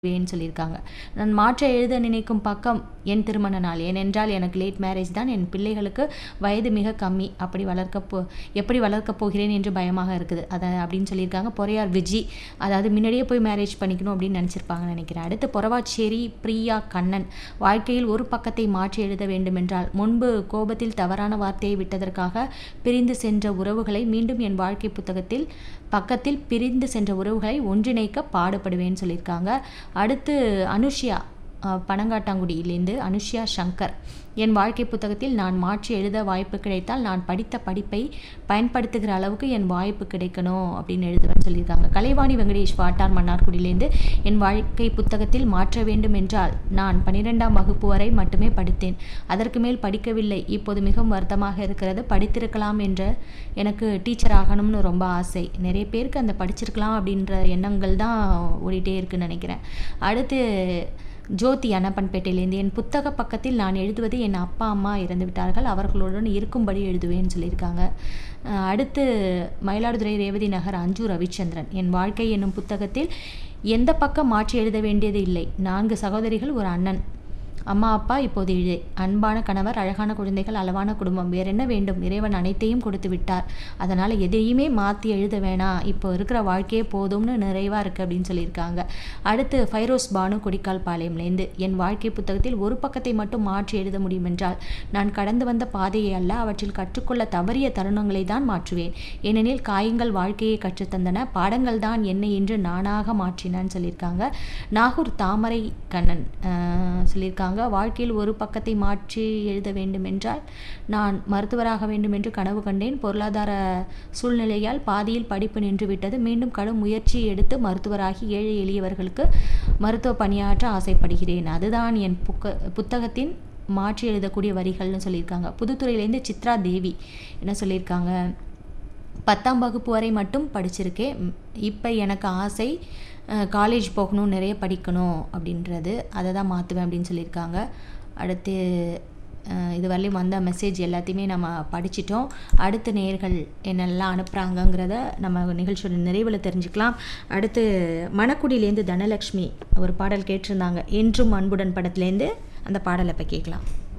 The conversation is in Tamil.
வேன்னு சொல்லியிருக்காங்க நான் மாற்ற எழுத நினைக்கும் பக்கம் என் திருமண நாள் ஏனென்றால் எனக்கு லேட் மேரேஜ் தான் என் பிள்ளைகளுக்கு வயது மிக கம்மி அப்படி வளர்க்க போ எப்படி வளர்க்கப் போகிறேன் என்று பயமாக இருக்குது அதை அப்படின்னு சொல்லியிருக்காங்க பொறையார் விஜி அதாவது முன்னாடியே போய் மேரேஜ் பண்ணிக்கணும் அப்படின்னு நினச்சிருப்பாங்கன்னு நினைக்கிறேன் அடுத்து பொறவாச்சேரி பிரியா கண்ணன் வாழ்க்கையில் ஒரு பக்கத்தை மாற்றி எழுத வேண்டுமென்றால் முன்பு கோபத்தில் தவறான வார்த்தையை விட்டதற்காக பிரிந்து சென்ற உறவுகளை மீண்டும் என் வாழ்க்கை புத்தகத்தில் பக்கத்தில் பிரிந்து சென்ற உறவுகளை ஒன்றிணைக்க பாடுபடுவேன்னு சொல்லியிருக்காங்க அடுத்து அனுஷ்யா அஹ், பனங்காட்டாங்குடியிலேருந்து அனுஷ்யா சங்கர் என் வாழ்க்கை புத்தகத்தில் நான் மாற்றி எழுத வாய்ப்பு கிடைத்தால் நான் படித்த படிப்பை பயன்படுத்துகிற அளவுக்கு என் வாய்ப்பு கிடைக்கணும் அப்படின்னு எழுதுவேன்னு சொல்லியிருக்காங்க கலைவாணி வெங்கடேஷ் வாட்டார் மன்னார்குடியிலேருந்து என் வாழ்க்கை புத்தகத்தில் மாற்ற வேண்டும் என்றால் நான் பன்னிரெண்டாம் வகுப்பு வரை மட்டுமே படித்தேன் அதற்கு மேல் படிக்கவில்லை இப்போது மிகவும் வருத்தமாக இருக்கிறது படித்திருக்கலாம் என்ற எனக்கு டீச்சர் ஆகணும்னு ரொம்ப ஆசை நிறைய பேருக்கு அந்த படிச்சிருக்கலாம் அப்படின்ற எண்ணங்கள் தான் ஓடிட்டே இருக்குன்னு நினைக்கிறேன் அடுத்து ஜோதி அன்னப்பன்பேட்டையிலேருந்து என் புத்தக பக்கத்தில் நான் எழுதுவது என் அப்பா அம்மா இறந்து விட்டார்கள் அவர்களுடன் இருக்கும்படி எழுதுவேன்னு சொல்லியிருக்காங்க அஹ் அடுத்து மயிலாடுதுறை ரேவதி நகர் அஞ்சு ரவிச்சந்திரன் என் வாழ்க்கை என்னும் புத்தகத்தில் எந்த பக்கம் மாற்றி எழுத வேண்டியது இல்லை நான்கு சகோதரிகள் ஒரு அண்ணன் அம்மா அப்பா இப்போது இழை அன்பான கணவர் அழகான குழந்தைகள் அளவான குடும்பம் வேற என்ன வேண்டும் இறைவன் அனைத்தையும் கொடுத்து விட்டார் அதனால் எதையுமே மாற்றி எழுத வேணாம் இப்போ இருக்கிற வாழ்க்கையே போதும்னு நிறைவாக இருக்குது அப்படின்னு சொல்லியிருக்காங்க அடுத்து ஃபைரோஸ் பானு கொடிக்கால் பாளையம்லேருந்து என் வாழ்க்கை புத்தகத்தில் ஒரு பக்கத்தை மட்டும் மாற்றி எழுத முடியும் என்றால் நான் கடந்து வந்த பாதையை அல்ல அவற்றில் கற்றுக்கொள்ள தவறிய தருணங்களை தான் மாற்றுவேன் ஏனெனில் காயங்கள் வாழ்க்கையை கற்றுத்தந்தன பாடங்கள் தான் என்னை இன்று நானாக மாற்றினான்னு சொல்லியிருக்காங்க நாகூர் தாமரை கண்ணன் ஆஹ், சொல்லியிருக்காங்க வாழ்க்கையில் ஒரு பக்கத்தை மாற்றி எழுத வேண்டும் என்றால் நான் மருத்துவராக வேண்டும் என்று கனவு கண்டேன் பொருளாதார சூழ்நிலையால் பாதியில் படிப்பு நின்றுவிட்டது மீண்டும் கடும் முயற்சி எடுத்து மருத்துவராகி ஏழை எளியவர்களுக்கு மருத்துவ பணியாற்ற ஆசைப்படுகிறேன் அதுதான் என் புக்க புத்தகத்தின் மாற்றி எழுதக்கூடிய வரிகள்னு சொல்லியிருக்காங்க புதுத்துறையிலேருந்து சித்ரா தேவி என்ன சொல்லியிருக்காங்க பத்தாம் வகுப்பு வரை மட்டும் படிச்சிருக்கேன் இப்போ எனக்கு ஆசை காலேஜ் போகணும் நிறைய படிக்கணும் அப்படின்றது அதை தான் மாற்றுவேன் அப்படின்னு சொல்லியிருக்காங்க அடுத்து அஹ், இது வரலையும் வந்த மெசேஜ் எல்லாத்தையுமே நம்ம படிச்சிட்டோம் அடுத்த நேர்கள் என்னெல்லாம் அனுப்புகிறாங்கங்கிறத நம்ம நிகழ்ச்சியோட நிறைவில் தெரிஞ்சுக்கலாம் அடுத்து மணக்குடியிலேருந்து தனலக்ஷ்மி ஒரு பாடல் கேட்டிருந்தாங்க என்றும் அன்புடன் படத்துலேருந்து அந்த பாடலை இப்போ கேட்கலாம்